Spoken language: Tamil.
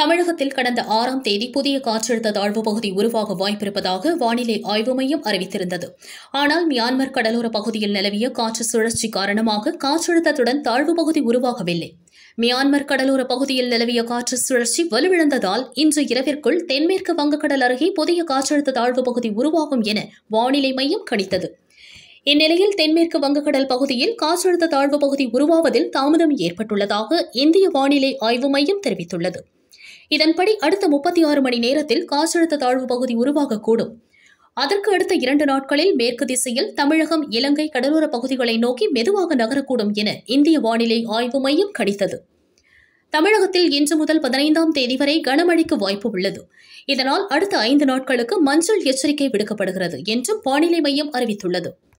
தமிழகத்தில் கடந்த ஆறாம் தேதி புதிய காற்றழுத்த தாழ்வு பகுதி உருவாக வாய்ப்பிருப்பதாக வானிலை ஆய்வு மையம் அறிவித்திருந்தது ஆனால் மியான்மர் கடலோர பகுதியில் நிலவிய காற்று சுழற்சி காரணமாக காற்றழுத்தத்துடன் தாழ்வு பகுதி உருவாகவில்லை மியான்மர் கடலோர பகுதியில் நிலவிய காற்று சுழற்சி வலுவிழந்ததால் இன்று இரவிற்குள் தென்மேற்கு வங்கக்கடல் அருகே புதிய காற்றழுத்த தாழ்வு பகுதி உருவாகும் என வானிலை மையம் கணித்தது இந்நிலையில் தென்மேற்கு வங்கக்கடல் பகுதியில் காற்றழுத்த தாழ்வு பகுதி உருவாவதில் தாமதம் ஏற்பட்டுள்ளதாக இந்திய வானிலை ஆய்வு மையம் தெரிவித்துள்ளது இதன்படி அடுத்த முப்பத்தி ஆறு மணி நேரத்தில் காற்றழுத்த தாழ்வு பகுதி உருவாகக்கூடும் அதற்கு அடுத்த இரண்டு நாட்களில் மேற்கு திசையில் தமிழகம் இலங்கை கடலோர பகுதிகளை நோக்கி மெதுவாக நகரக்கூடும் என இந்திய வானிலை ஆய்வு மையம் கணித்தது தமிழகத்தில் இன்று முதல் பதினைந்தாம் தேதி வரை கனமழைக்கு வாய்ப்பு உள்ளது இதனால் அடுத்த ஐந்து நாட்களுக்கு மஞ்சள் எச்சரிக்கை விடுக்கப்படுகிறது என்றும் வானிலை மையம் அறிவித்துள்ளது